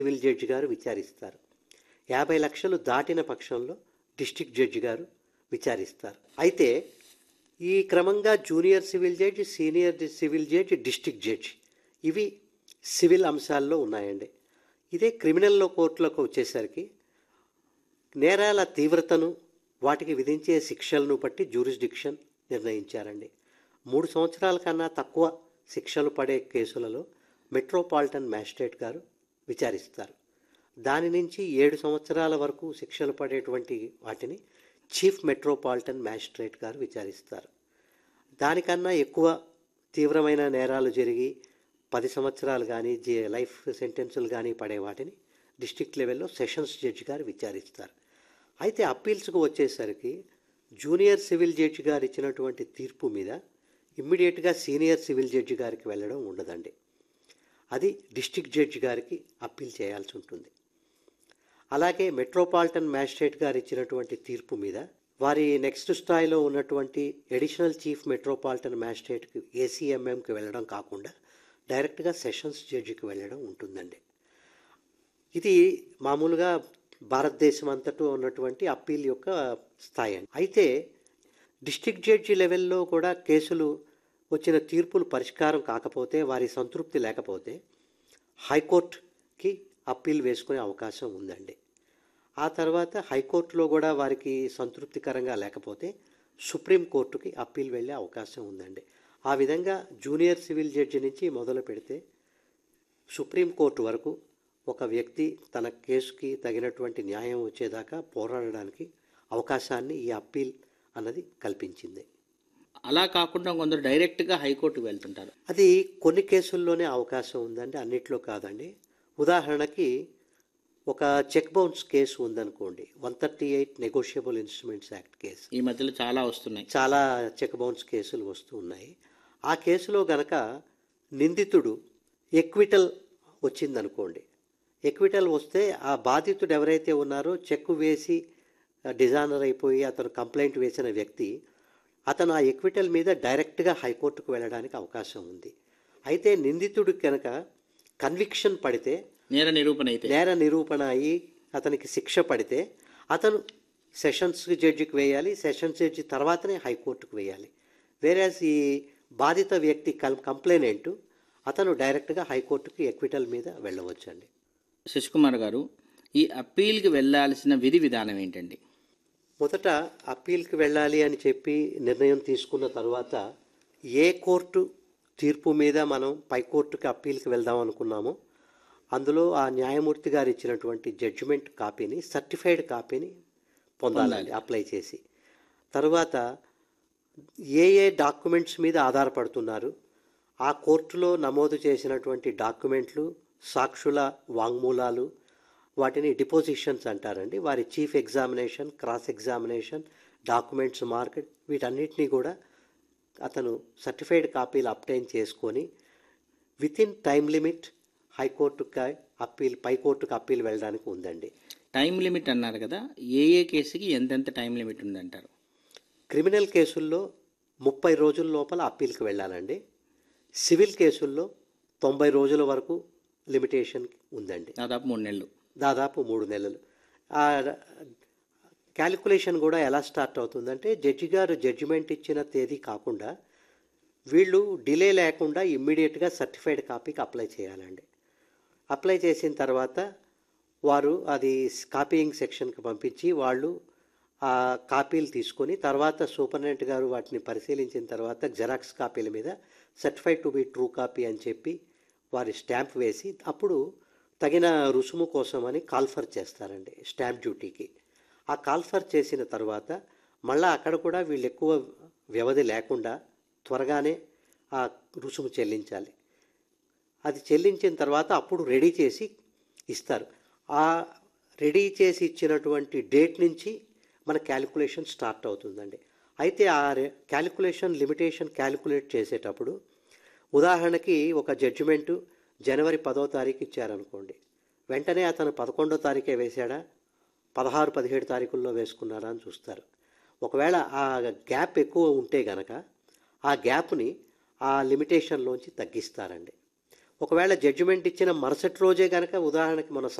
civil judge గారు విచారిస్తారు యాభై లక్షలు దాటిన పక్షంలో డిస్టిక్ జడ్జి గారు విచారిస్తారు అయితే ఈ క్రమంగా జూనియర్ సివిల్ జడ్జి సీనియర్ డి- సివిల్ జడ్జి డిస్టిక్ జడ్జి ఇవి సివిల్ అంశాల్లో ఉన్నాయండి ఇదే క్రిమినల్లో కోర్టులకు వచ్చేసరికి నేరాల తీవ్రతను వాటికి విధించే శిక్షలను బట్టి జ్యూరిస్డిక్షన్ నిర్ణయించారండి మూడు సంవత్సరాల కన్నా తక్కువ శిక్షలు పడే కేసులలో మెట్రోపాలిటన్ మ్యాజిస్ట్రేట్ గారు విచారిస్తారు దాని నుంచి ఏడు సంవత్సరాల వరకు శిక్షలు పడేటువంటి వాటిని చీఫ్ మెట్రోపాలిటన్ మ్యాజిస్ట్రేట్ గారు విచారిస్తారు దానికన్నా ఎక్కువ తీవ్రమైన నేరాలు జరిగి పది సంవత్సరాలు కానీ జే లైఫ్ సెంటెన్సులు కానీ పడే వాటిని డిస్టిక్ లెవెల్లో సెషన్స్ జడ్జి గారు విచారిస్తారు అయితే అప్పీల్స్కు వచ్చేసరికి జూనియర్ సివిల్ జడ్జి గారు ఇచ్చినటువంటి తీర్పు మీద ఇమ్మీడియట్గా సీనియర్ సివిల్ జడ్జి గారికి వెళ్ళడం ఉండదండి అది డిస్టిక్ జడ్జి గారికి అప్పీల్ చేయాల్సి ఉంటుంది అలాగే మెట్రోపాలిటన్ మ్యాజిస్ట్రేట్ గారు ఇచ్చినటువంటి తీర్పు మీద వారి నెక్స్ట్ స్థాయిలో ఉన్నటువంటి అడిషనల్ చీఫ్ మెట్రోపాలిటన్ మ్యాజిస్ట్రేట్కి ఏసీఎంఎంకి వెళ్ళడం కాకుండా డైరెక్ట్గా సెషన్స్ జడ్జికి వెళ్ళడం ఉంటుందండి ఇది మామూలుగా భారతదేశం అంతటా ఉన్నటువంటి అప్పీల్ యొక్క స్థాయి అండి అయితే డిస్టిక్ జడ్జి లెవెల్లో కూడా కేసులు వచ్చిన తీర్పులు పరిష్కారం కాకపోతే వారి సంతృప్తి లేకపోతే హైకోర్టుకి అప్పీల్ వేసుకునే అవకాశం ఉందండి ఆ తర్వాత హైకోర్టులో కూడా వారికి సంతృప్తికరంగా లేకపోతే సుప్రీంకోర్టుకి అప్పీల్ వెళ్ళే అవకాశం ఉందండి ఆ విధంగా జూనియర్ సివిల్ జడ్జి నుంచి మొదలు పెడితే సుప్రీంకోర్టు వరకు ఒక వ్యక్తి తన కేసుకి తగినటువంటి న్యాయం వచ్చేదాకా పోరాడడానికి అవకాశాన్ని ఈ అప్పీల్ అన్నది కల్పించింది అలా కాకుండా కొందరు డైరెక్ట్గా హైకోర్టుకు వెళ్తుంటారు అది కొన్ని కేసుల్లోనే అవకాశం ఉందండి అన్నిట్లో కాదండి ఉదాహరణకి ఒక చెక్ బౌన్స్ కేసు ఉందనుకోండి one thirty eight negotiable instruments act case ఈ మధ్యలో చాలా వస్తున్నాయి చాలా చెక్ బౌన్స్ కేసులు వస్తూ ఉన్నాయి ఆ కేసులో గనక నిందితుడు ఎక్విటల్ వచ్చిందనుకోండి ఎక్విటల్ వస్తే ఆ బాధితుడు ఎవరైతే ఉన్నారో చెక్ వేసి డిజానర్ అయిపోయి అతను కంప్లైంట్ వేసిన వ్యక్తి అతను ఆ ఎక్విటల్ మీద డైరెక్ట్గా హైకోర్టుకు వెళ్ళడానికి అవకాశం ఉంది అయితే నిందితుడు కనుక కన్విక్షన్ పడితే నేర నిరూపణ అయితే నేర నిరూపణ అయ్యి అతనికి శిక్ష పడితే అతను సెషన్స్ జడ్జికి వేయాలి సెషన్స్ జడ్జి తర్వాతనే హైకోర్టుకు వేయాలి వేరే ఈ బాధిత వ్యక్తి కం కంప్లైనెంట్ అతను డైరెక్ట్గా హైకోర్టుకి ఎక్విటల్ మీద వెళ్ళవచ్చండి శశికుమార్ గారు ఈ అప్పీల్కి వెళ్ళాల్సిన విధి విధానం ఏంటండి మొదట అప్పీల్కి వెళ్ళాలి అని చెప్పి నిర్ణయం తీసుకున్న తర్వాత ఏ కోర్టు తీర్పు మీద మనం పై కోర్టుకి అప్పీల్కి వెళ్దాం అనుకున్నామో అందులో ఆ న్యాయమూర్తి గారు ఇచ్చినటువంటి జడ్జిమెంట్ కాపీని సర్టిఫైడ్ కాపీని పొందాలండి అప్లై చేసి తర్వాత ఏ ఏ డాక్యుమెంట్స్ మీద ఆధారపడుతున్నారు ఆ కోర్టులో నమోదు చేసినటువంటి డాక్యుమెంట్లు సాక్షుల వాంగ్మూలాలు వాటిని డిపోజిషన్స్ అంటారండి వారి chief examination cross examination documents marked వీటన్నిటినీ కూడా అతను సర్టిఫైడ్ కాపీలు అప్టైన్ చేసుకొని విత్ ఇన్ టైం లిమిట్ హైకోర్టుకి అప్పీల్ పై కోర్టుకు అప్పీల్ వెళ్ళడానికి ఉందండి టైం లిమిట్ అన్నారు కదా ఏ ఏ కేసుకి ఎంతెంత టైం లిమిట్ ఉందంటారు క్రిమినల్ కేసుల్లో ముప్పై రోజుల లోపల అప్పీల్కి వెళ్ళాలండి సివిల్ కేసుల్లో తొంభై రోజుల వరకు లిమిటేషన్ ఉందండి దాదాపు మూడు నెలలు దాదాపు మూడు నెలలు ఆ క్యాలిక్యులేషన్ కూడా ఎలా స్టార్ట్ అవుతుందంటే జడ్జి గారు జడ్జిమెంట్ ఇచ్చిన తేదీ కాకుండా వీళ్ళు డిలే లేకుండా ఇమ్మీడియట్గా సర్టిఫైడ్ కాపీకి అప్లై చేయాలండి అప్లై చేసిన తర్వాత వారు అది కాపీయింగ్ సెక్షన్కి పంపించి వాళ్ళు ఆ కాపీలు తీసుకొని తర్వాత సూపరింటెండెంట్ గారు వాటిని పరిశీలించిన తర్వాత జెరాక్స్ కాపీల మీద certified to be true copy అని చెప్పి వారి స్టాంప్ వేసి అప్పుడు తగిన రుసుము కోసమని కాల్ఫర్ చేస్తారండి స్టాంప్ డ్యూటీకి ఆ కాల్ఫర్ చేసిన తర్వాత మళ్ళీ అక్కడ కూడా వీళ్ళు ఎక్కువ వ్యవధి లేకుండా త్వరగానే ఆ రుసుము చెల్లించాలి అది చెల్లించిన తర్వాత అప్పుడు రెడీ చేసి ఇస్తారు ఆ రెడీ చేసి ఇచ్చినటువంటి డేట్ నుంచి మన క్యాలిక్యులేషన్ స్టార్ట్ అవుతుందండి అయితే ఆ క్యాలిక్యులేషన్ లిమిటేషన్ క్యాలిక్యులేట్ చేసేటప్పుడు ఉదాహరణకి ఒక జడ్జిమెంటు జనవరి పదో తారీఖు ఇచ్చారనుకోండి వెంటనే అతను పదకొండో తారీఖే వేశాడా పదహారు పదిహేడు తారీఖుల్లో వేసుకున్నారా అని చూస్తారు ఒకవేళ ఆ గ్యాప్ ఎక్కువ ఉంటే గనక ఆ గ్యాప్ని ఆ లిమిటేషన్లోంచి తగ్గిస్తారండి ఒకవేళ జడ్జిమెంట్ ఇచ్చిన మరుసటి రోజే కనుక ఉదాహరణకి మన